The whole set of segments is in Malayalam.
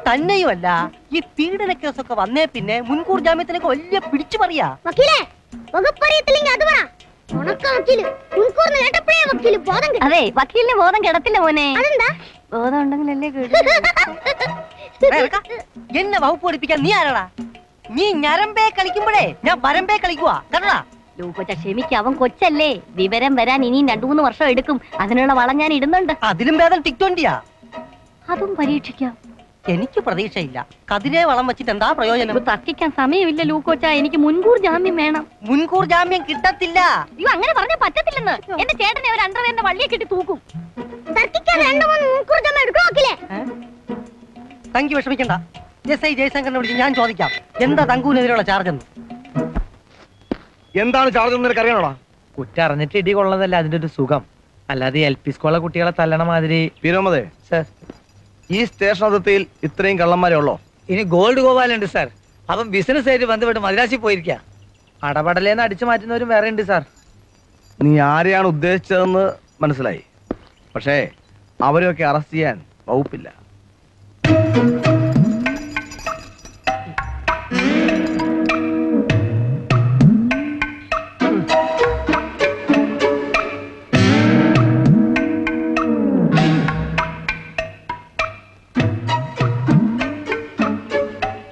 തന്നെയുമല്ല ഈ പീഡന കേസൊക്കെ വന്നേ പിന്നെ മുൻകൂർ ജാമ്യത്തിനൊക്കെ വലിയ പിടിച്ചു പറയാ വക്കീലേ വകുപ്പറിയത്തില്ലെങ്കിൽ അത് പറ ഉണക്ക വക്കീല് മുൻകൂർന്ന് കേട്ടപ്പോഴേ വക്കീല് ബോധം കിട്ടും അതെ വക്കീലിന് ബോധം കിടത്തില്ല മോനെ അതെന്താ ബോധം ഉണ്ടെങ്കിലല്ലേ കേട്ടു ഏ, എടുക്ക. എന്നെ വകുപ്പ് പഠിപ്പിക്കാൻ നീ ആരാടാ നീ ഞരമ്പേ കളിക്കുമ്പോഴേ ഞാൻ വരമ്പേ കളിക്കുവാ കണ്ടടാ ലൂക്കോച്ച ക്ഷമിക്ക അവൻ കൊച്ചല്ലേ വിവരം വരാൻ ഇനിയും രണ്ടു മൂന്ന് വർഷം എടുക്കും അതിനുള്ള വളം ഞാൻ ഇടുന്നുണ്ട് അതിലും ഭേദം ടിക്ടോണ്ടിയാ അതും പരീക്ഷിക്കാം എനിക്ക് പ്രതീക്ഷയില്ല കതിരെ വളം വെച്ചിട്ട് എന്താ പ്രയോജനം ഇപ്പൊ തർക്കിക്കാൻ സമയമില്ല ലൂക്കോച്ച എനിക്ക് മുൻകൂർ ജാമ്യം വേണം മുൻകൂർ ജാമ്യം കിട്ടത്തില്ല അയ്യോ അങ്ങനെ പറഞ്ഞാൽ പറ്റത്തില്ലെന്ന് എന്റെ ചേട്ടനെ ഒരു അണ്ടർവേറിന്റെ വള്ളിയെ കെട്ടി തൂക്കും തർക്കിക്കാൻ രണ്ടു മൂന്ന് മുൻകൂർ ജാമ്യം എടുക്കണോ വക്കീലേ തങ്കി വിഷമിക്കണ്ട എസ് ഐ ജയശങ്കറിനെ വിളിച്ച് ഞാൻ ചോദിക്കാം എന്താ തങ്കുവിനെതിരെയുള്ള ചാർജ് എന്ന് എന്താണ് ചാർജ് എന്ന് നിനക്ക് അറിയണോടാ കുറ്ററിഞ്ഞിട്ട് ഇടി കൊള്ളതല്ല അതിന്റെ ഒരു സുഖം അല്ലാതെ എൽ പി സ്കൂളിലെ കുട്ടികളെ തല്ലണ മാതിരി വിനോമതേ സർ ഈ സ്റ്റേഷൻ അതിർത്തിയിൽ ഇത്രയും കള്ളന്മാരെ ഉള്ളോ ഇനി ഗോൾഡ് ഗോപാലുണ്ട് സാർ അവൻ ബിസിനസ് ആയിട്ട് ബന്ധപ്പെട്ട് മദ്രാസിൽ പോയിരിക്ക അടപടലേന്ന് അടിച്ചു മാറ്റുന്നവരും വേറെ ഉണ്ട് സാർ നീ ആരെയാണ് ഉദ്ദേശിച്ചതെന്ന് മനസ്സിലായി പക്ഷേ അവരെയൊക്കെ അറസ്റ്റ് ചെയ്യാൻ വകുപ്പില്ല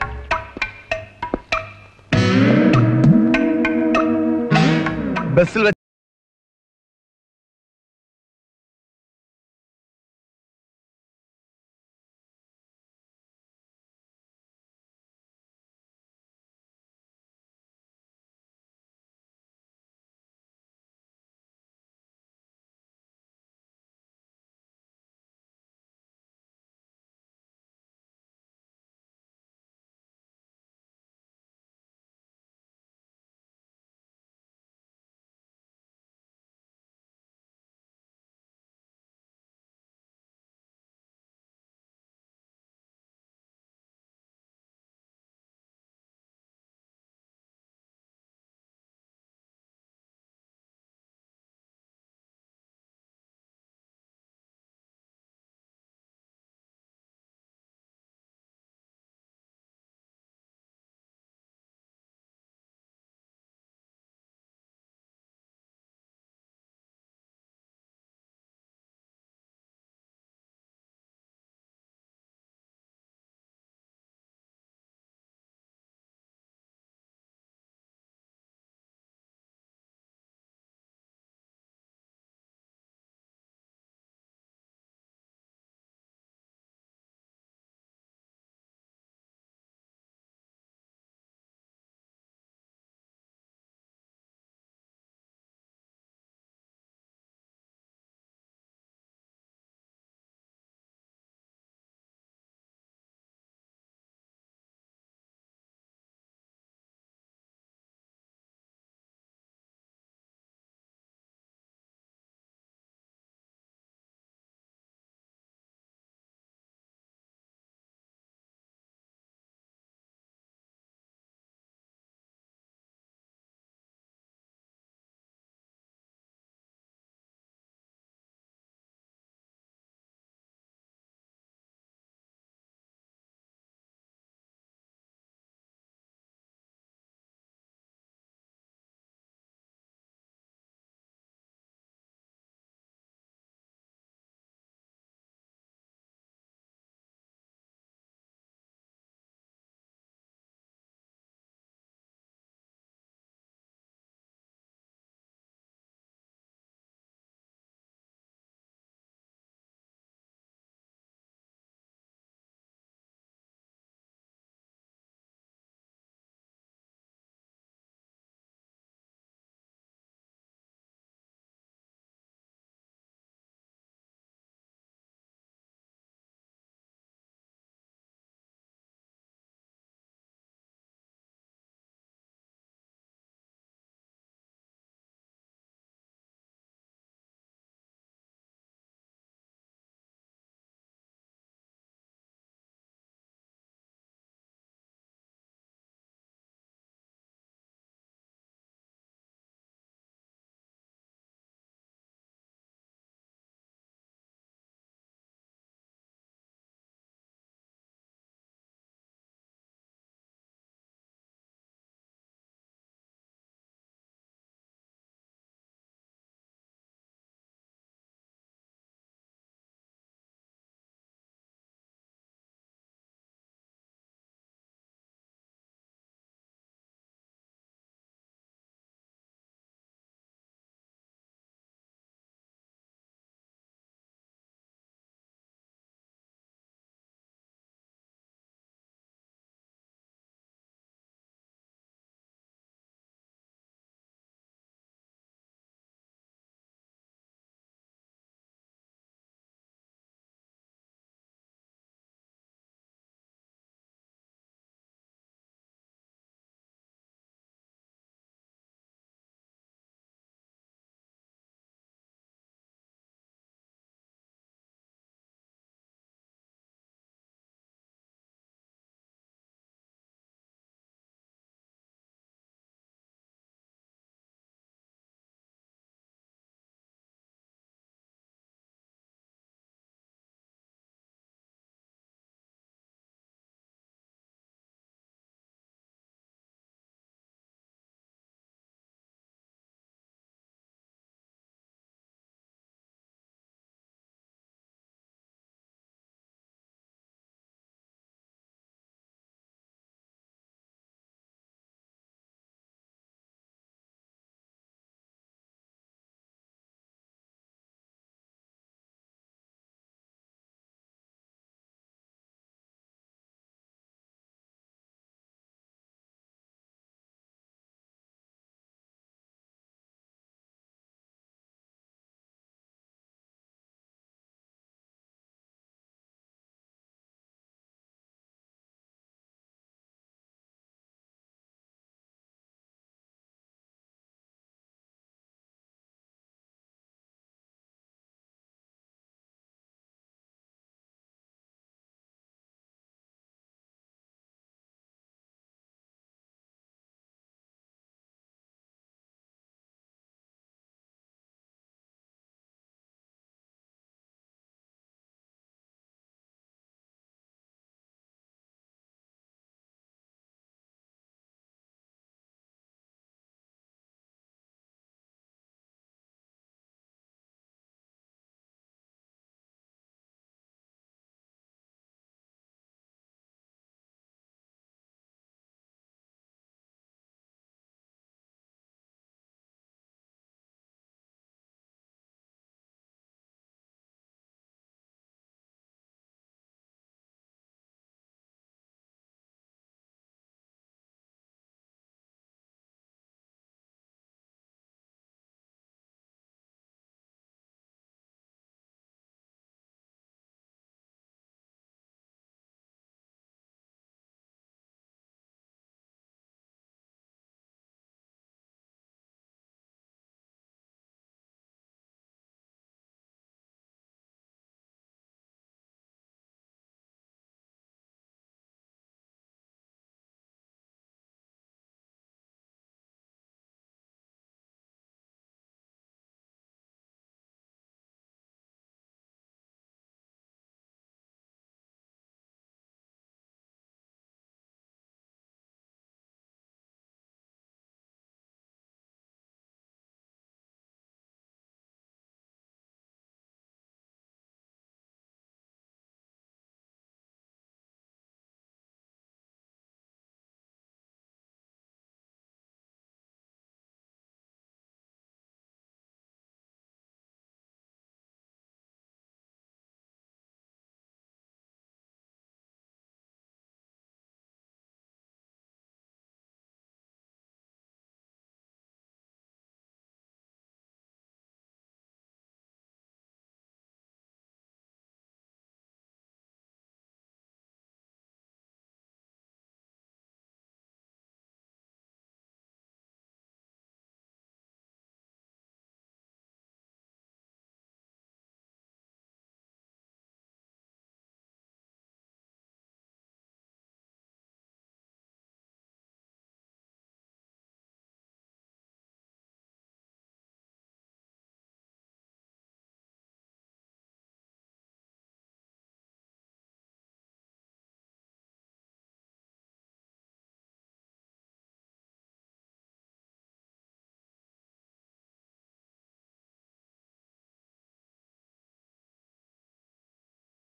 ബസ്സിൽ